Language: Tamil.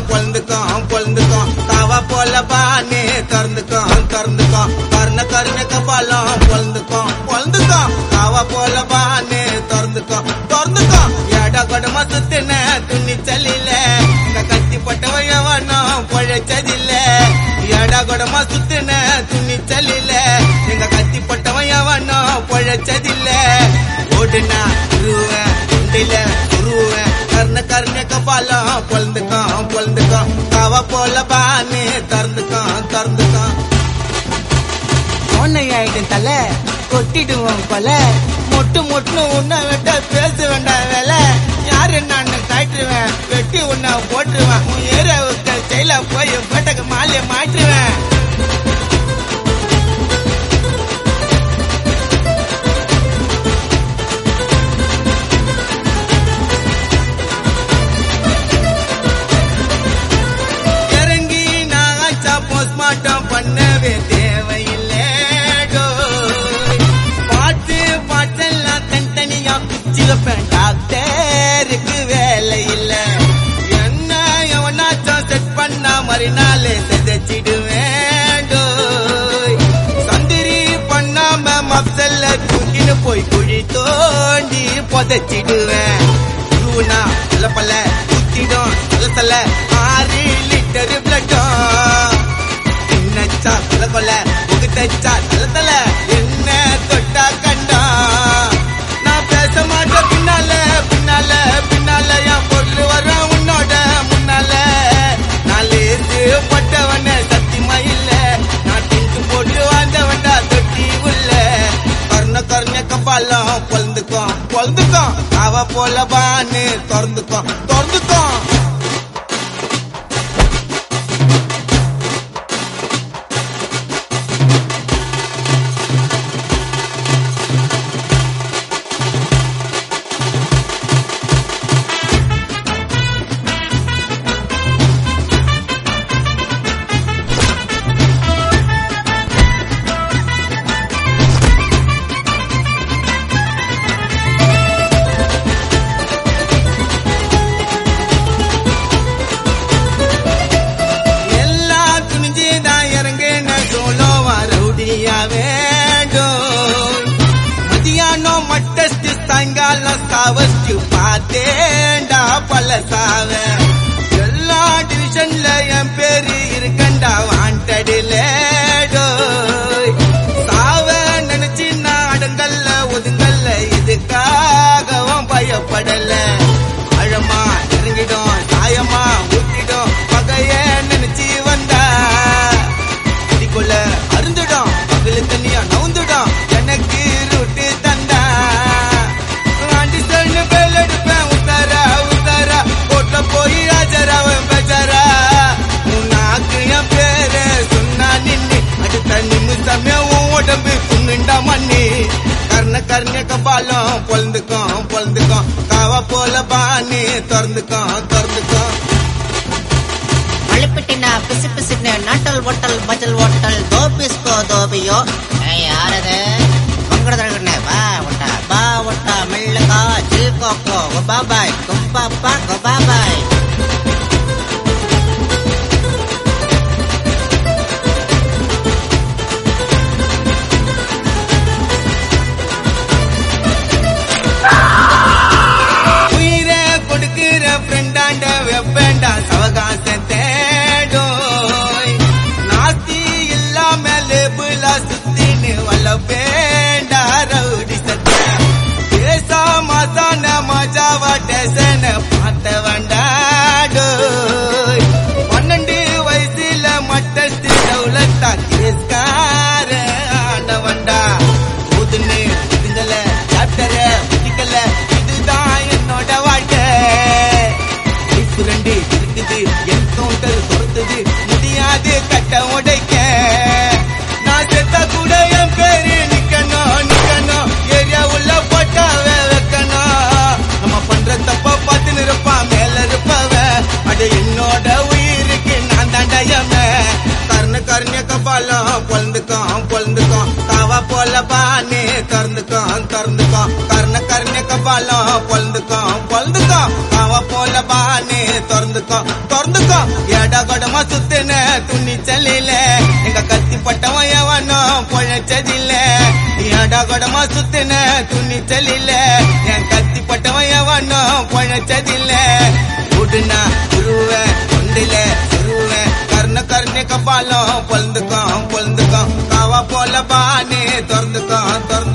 பொழுந்துக்கும் பொழுந்துக்கும் தவ போல பானே திறந்துக்கும் திறந்துக்கும் கர்ண கருண கபாலம் பொழுந்துக்கும் பொழுந்துக்கும் தவ போல பானே திறந்துக்கும் திறந்துக்கும் எட கொடும சுத்தின துணிச்சலில இந்த கத்தி பட்டவன் பொழைச்சதில்ல எட கொடும சுத்தின துணிச்சலில எங்க கத்தி பட்டவன் பொழைச்சதில்ல ஓடுனா உருவேன் உண்டில உருவேன் கர்ண கர்ண கபாலம் பொழுந்துக்கும் பொழுந்துக்கும் தவ போல பானே திறந்துக்கும் திறந்துக்கும் உன்னை ஆயிடும் தலை கொட்டிடுவோம் கொல மொட்டு மொட்டு உன்னை விட்ட பேச வேண்டாம் வேலை யாரு நான் காட்டுருவேன் வெட்டி உன்னை போட்டுருவேன் உன் ஏரியாவுக்கு செயல போய் பேட்டக்கு மாலையை மாட்டுருவேன் இறங்கி நான் ஆச்சா போஸ்ட்மார்ட்டம் பண்ணவே தேவையில்லை டோய். பாட்டு பாட்டெல்லாம் தனித்தனியா பிச்சு வைப்பேன் டாக்டருக்கு வேலை இல்ல என்ன எவனாச்சும் செட் பண்ணா மறுநாளே செதச்சிடுவேன் டோய். சந்திரி பண்ணாம மப்சல்ல தூக்கின்னு போய் குழி தோண்டி புதைச்சிடுவேன் ரூனா பல பல குத்திடும் தல தல ஆறு லிட்டர் பிளட்டும் என்னச்சா கொல கொல முகுத்தச்சா தல தல என்ன தொட்டா கண்டா நான் பேச மாட்டேன் பின்னால பின்னால பின்னால என் பொருள் வரும் உன்னோட முன்னால நான் லேசு பட்டவன சத்தியமா இல்ல நான் டிங்கு போட்டு வாழ்ந்தவன்டா தொட்டி உள்ள கர்ண கர்ண கபாலம் பொழுந்துக்கும் பொழுந்துக்கும் அவ போல பானு திறந்துக்கும் திறந்துக்கும் எல்லாம் துணிஞ்சு தான் இறங்குன சோலோவா ரவுடியா வேண்டும் மதியானம் மட்டஸ்ட் சாயங்காலம் சாவச்சு பார்த்தேன்டா பல சாவ எல்லா டிவிஷன்ல என் பேரு இருக்கண்டா வாண்டடில சாவ நினைச்சு நான் அடங்கல்ல ஒதுங்கல்ல இதுக்காகவும் பயப்படல ஆழமா இறங்கிடும் சாயமா ஊத்திடும் பகைய நினைச்சு வந்தா குடிக்குள்ள அருந்துடும் பகலு தண்ணியா நவுந்துடும் எனக்கு ரூட்டு தந்தா ஆண்டி சொல்லு பேல் எடுப்பேன் உத்தாரா உத்தாரா போட்ட போய் ராஜராவன் பேச்சாரா உன்னாக்கு என் பேரு சொன்னா நின்னு அடுத்த நிமிஷமே உன் உடம்பு துண்ணுண்டா மண்ணி கர்ண கர்ண கபாலம் பொழுந்துக்கும் பொழுந்துக்கும் காவா போல பானி திறந்துக்கும் திறந்துக்கும் மழுப்பிட்டின பிசு பிசுன்னு நட்டல் ஒட்டல் பஜல் ஒட்டல் தோபிஸ்கோ தோபியோ ஏய், யாரது மங்கடதழகண்ணே வா ஒட்டா பா ஒட்டா மெல்லுகா ஜில் கோக்கோ குபாபாய் கும்பாப்பா குபாபாய் உயிரை கொடுக்கிற ஃப்ரெண்டாண்ட வெப்பேண்டா சவகாசம் தேடும் நாஸ்தி இல்லாம லேபிளா சுத்தின்னு வளப்பேண்டா ரவுடி சத்த பேசா மாசான மஜாவா டேசன பார்த்த வண்டாடோ பன்னெண்டு வயசுல மட்டத்து டவுலத்தா கேஸ்கார ஆண்டவன்டா புதுன்னு இதுங்கள சாப்டர பிடிக்கல இதுதான் என்னோட வாழ்க்கை லைஃப் ரெண்டு இருக்குது என் கவுண்டர் பொறுத்தது முடியாது கட்ட உடைக்க நான் செத்த கூட என் பேரு நிக்கணும் நிக்கணும் ஏரியா உள்ள போட்டாவ வைக்கணும் நம்ம பண்ற தப்ப பார்த்து இருப்பான் மேல இருப்பவ அது என்னோட உயிருக்கு நான் தாண்டயம கர்ண கர்ண கபாலம் பொழுந்துக்கும் பொழுந்துக்கும் காவா போல பானே திறந்துக்கும் திறந்துக்கும் கர்ண கர்ண கபாலம் பொழுந்துக்கும் பொழுந்துக்கும் காவா போல பானே திறந்துக்கும் திறந்துக்கும் துணிச்சலில எங்க கத்தி பட்டவன் எவனோ பொழைச்சதில்ல ஏடா கொடமா சுத்தின துணிச்சலில என் கத்தி பட்டவன் எவனோ பொழைச்சதில்ல உடுனா உருவ கொண்டில உருவ கர்ண கர்ண கபாலம் பொழுந்துக்கும் பொழுந்துக்கும் காவா போல பானே திறந்துக்கும் திறந்து